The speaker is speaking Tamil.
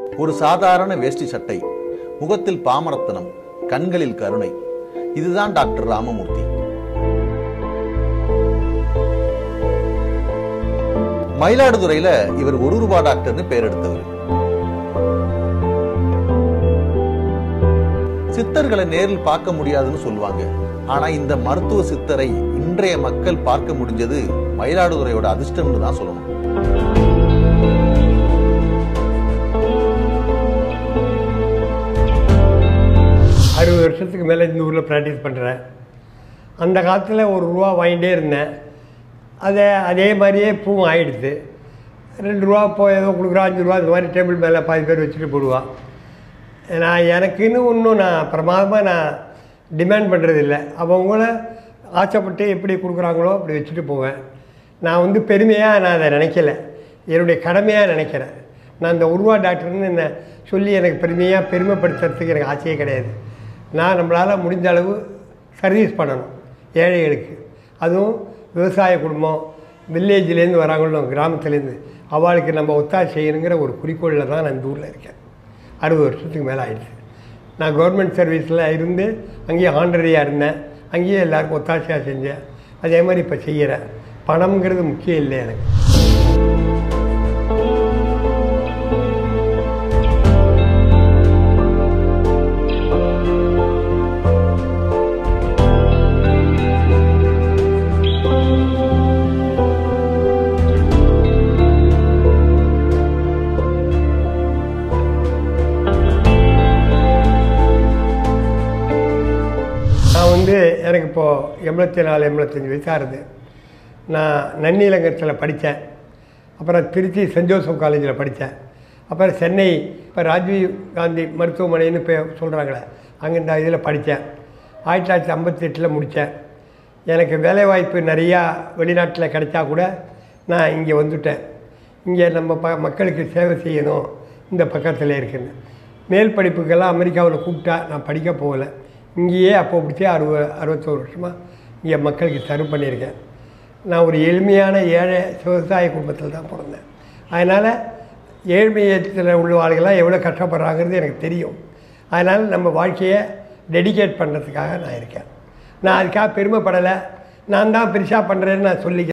ஒரு சாதாரண வேஷ்டி சட்டை முகத்தில் பாமரத்தனம் கண்களில் கருணை இதுதான் டாக்டர் ராமமூர்த்தி மயிலாடுதுறையில இவர் ஒரு ரூபா டாக்டர்னு பேர் எடுத்தவர் சித்தர்களை நேரில் பார்க்க முடியாதுன்னு சொல்லுவாங்க ஆனா இந்த மருத்துவ சித்தரை இன்றைய மக்கள் பார்க்க முடிஞ்சது மயிலாடுதுறையோட அதிர்ஷ்டம்னு தான் சொல்லணும் அறுபது வருஷத்துக்கு மேலே இந்த ஊரில் ப்ராக்டிஸ் பண்ணுறேன் அந்த காலத்தில் ஒரு ரூபா வாங்கிட்டே இருந்தேன் அதை அதே மாதிரியே பூவும் ஆயிடுச்சு ரெண்டு ரூபா போய் ஏதோ கொடுக்குறா அஞ்சு ரூபா இந்த மாதிரி டேபிள் மேலே பாதி பேர் வச்சுட்டு போடுவான் நான் எனக்குன்னு ஒன்றும் நான் பிரமாதமாக நான் டிமாண்ட் பண்ணுறதில்ல அவங்கள ஆசைப்பட்டு எப்படி கொடுக்குறாங்களோ அப்படி வச்சுட்டு போவேன் நான் வந்து பெருமையாக நான் அதை நினைக்கல என்னுடைய கடமையாக நினைக்கிறேன் நான் இந்த உருவா டாக்டர்னு என்ன சொல்லி எனக்கு பெருமையாக பெருமைப்படுத்துறதுக்கு எனக்கு ஆசையே கிடையாது நான் நம்மளால் முடிஞ்ச அளவு சர்வீஸ் பண்ணணும் ஏழைகளுக்கு அதுவும் விவசாய குடும்பம் வில்லேஜ்லேருந்து வராங்களோ கிராமத்துலேருந்து அவளுக்கு நம்ம ஒத்தாசை செய்யணுங்கிற ஒரு குறிக்கோளில் தான் நான் இந்த ஊரில் இருக்கேன் அறுபது வருஷத்துக்கு மேலே ஆயிடுச்சு நான் கவர்மெண்ட் சர்வீஸில் இருந்து அங்கேயே ஆண்டரியாக இருந்தேன் அங்கேயே எல்லாருக்கும் ஒத்தாசையாக செஞ்சேன் அதே மாதிரி இப்போ செய்கிறேன் பணம்ங்கிறது முக்கியம் இல்லை எனக்கு நான் வந்து எனக்கு இப்போது எண்பத்தி நாலு எண்பத்தஞ்சு வயசாகுது நான் நன்னிலங்கத்தில் படித்தேன் அப்புறம் திருச்சி சென்ட் ஜோசப் காலேஜில் படித்தேன் அப்புறம் சென்னை இப்போ ராஜீவ் காந்தி மருத்துவமனைன்னு இப்போ சொல்கிறாங்களே அங்கே இந்த இதில் படித்தேன் ஆயிரத்தி தொள்ளாயிரத்தி ஐம்பத்தெட்டில் முடித்தேன் எனக்கு வேலைவாய்ப்பு நிறையா வெளிநாட்டில் கிடைச்சா கூட நான் இங்கே வந்துட்டேன் இங்கே நம்ம ப மக்களுக்கு சேவை செய்யணும் இந்த பக்கத்தில் இருக்குன்னு மேல் படிப்புக்கெல்லாம் அமெரிக்காவில் கூப்பிட்டா நான் படிக்க போகலை இங்கேயே அப்போ பிடிச்சி அறுப அறுபத்தோரு வருஷமாக இங்கே மக்களுக்கு சர்வ் பண்ணியிருக்கேன் நான் ஒரு எளிமையான ஏழை விவசாய குடும்பத்தில் தான் பிறந்தேன் அதனால் ஏழ்மையத்தில் உள்ள ஆளுகள்லாம் எவ்வளோ கஷ்டப்படுறாங்கிறது எனக்கு தெரியும் அதனால் நம்ம வாழ்க்கையை டெடிகேட் பண்ணுறதுக்காக நான் இருக்கேன் நான் அதுக்காக பெருமைப்படலை நான் தான் பெருசாக பண்ணுறேன்னு நான் சொல்லிக்கிறேன்